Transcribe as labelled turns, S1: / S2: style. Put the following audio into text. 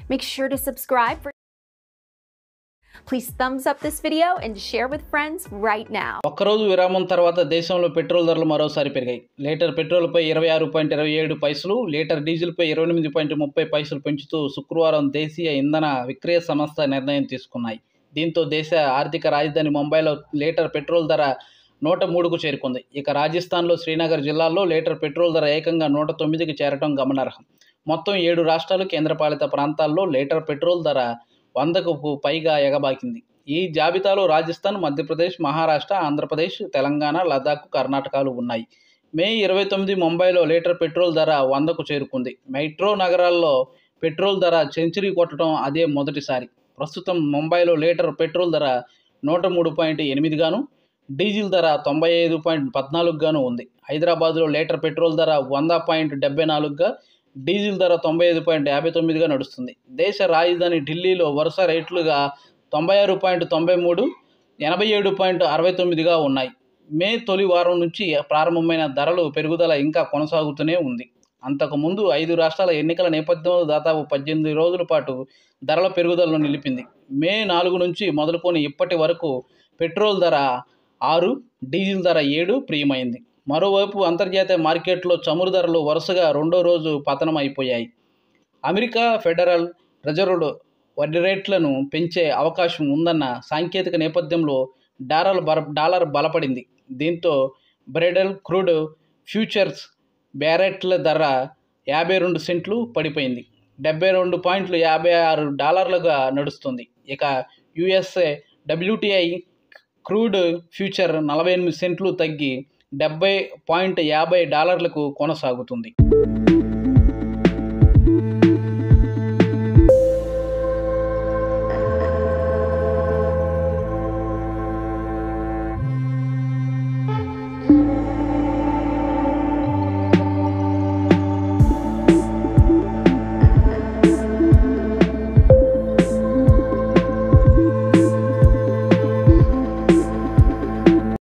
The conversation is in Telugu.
S1: Make sure to subscribe for Please thumbs up this video and share with friends right now.
S2: ఒక్కరోజు విరామం తర్వాత దేశంలో పెట్రోల్ ధరలు మరోసారి పెరిగాయి లీటర్ పెట్రోల్పై ఇరవై ఆరు పాయింట్ ఇరవై ఏడు పైసలు లీటర్ డీజిల్పై ఇరవై ఎనిమిది పాయింట్ ముప్పై పైసలు పెంచుతూ శుక్రవారం దేశీయ ఇంధన విక్రయ సంస్థ నిర్ణయం తీసుకున్నాయి దీంతో దేశ ఆర్థిక రాజధాని ముంబైలో లీటర్ పెట్రోల్ ధర నూట మూడుకు చేరుకుంది ఇక రాజస్థాన్లో శ్రీనగర్ జిల్లాలో లీటర్ పెట్రోల్ ధర ఏకంగా నూట తొమ్మిదికి చేరటం గమనార్హం మొత్తం ఏడు రాష్ట్రాలు కేంద్రపాలిత ప్రాంతాల్లో లీటర్ పెట్రోల్ ధర వందకు పు- పైగా ఎగబాకింది ఈ జాబితాలో రాజస్థాన్ మధ్యప్రదేశ్ మహారాష్ట్ర ఆంధ్రప్రదేశ్ తెలంగాణ లదాఖ్ కర్ణాటకలు ఉన్నాయి మే ఇరవై తొమ్మిది ముంబైలో లీటర్ పెట్రోల్ ధర వందకు చేరుకుంది మెట్రో నగరాల్లో పెట్రోల్ ధర సెంచరీ కొట్టడం అదే మొదటిసారి ప్రస్తుతం ముంబైలో లీటర్ పెట్రోల్ ధర నూట మూడు పాయింట్ ఎనిమిదిగాను డీజిల్ ధర తొంభై ఐదు పాయింట్ పద్నాలుగుగాను ఉంది హైదరాబాద్లో లీటర్ పెట్రోల్ ధర వంద పాయింట్ డెబ్బై నాలుగుగా డీజిల్ ధర తొంభై ఐదు పాయింట్ యాభై తొమ్మిదిగా నడుస్తుంది దేశ రాజధాని ఢిల్లీలో వరుస రేట్లుగా తొంభై ఆరు పాయింట్ తొంభై మూడు ఎనభై ఏడు పాయింట్ అరవై తొమ్మిదిగా ఉన్నాయి మే తొలి వారం నుంచి ప్రారంభమైన ధరలు పెరుగుదల ఇంకా కొనసాగుతూనే ఉంది అంతకుముందు ఐదు రాష్ట్రాల ఎన్నికల నేపథ్యంలో దాదాపు పద్దెనిమిది రోజుల పాటు ధరల పెరుగుదలను నిలిపింది మే నాలుగు నుంచి మొదలుకొని ఇప్పటి వరకు పెట్రోల్ ధర ఆరు డీజిల్ ధర ఏడు ప్రియమైంది మరోవైపు అంతర్జాతీయ మార్కెట్లో చమురు ధరలు వరుసగా రెండో రోజు పతనం అయిపోయాయి అమెరికా ఫెడరల్ రిజర్వ్ వడ్డీ రేట్లను పెంచే అవకాశం ఉందన్న సాంకేతిక నేపథ్యంలో డాలర్ బర డాలర్ బలపడింది దీంతో బ్రెడల్ క్రూడ్ ఫ్యూచర్స్ బ్యారెట్ల ధర యాభై రెండు సెంట్లు పడిపోయింది డెబ్బై రెండు పాయింట్లు యాభై ఆరు డాలర్లుగా నడుస్తుంది ఇక యుఎస్ఏ డబ్ల్యూటిఐ క్రూడ్ ఫ్యూచర్ నలభై ఎనిమిది సెంట్లు తగ్గి డెబ్బై పాయింట్ యాభై డాలర్లకు కొనసాగుతుంది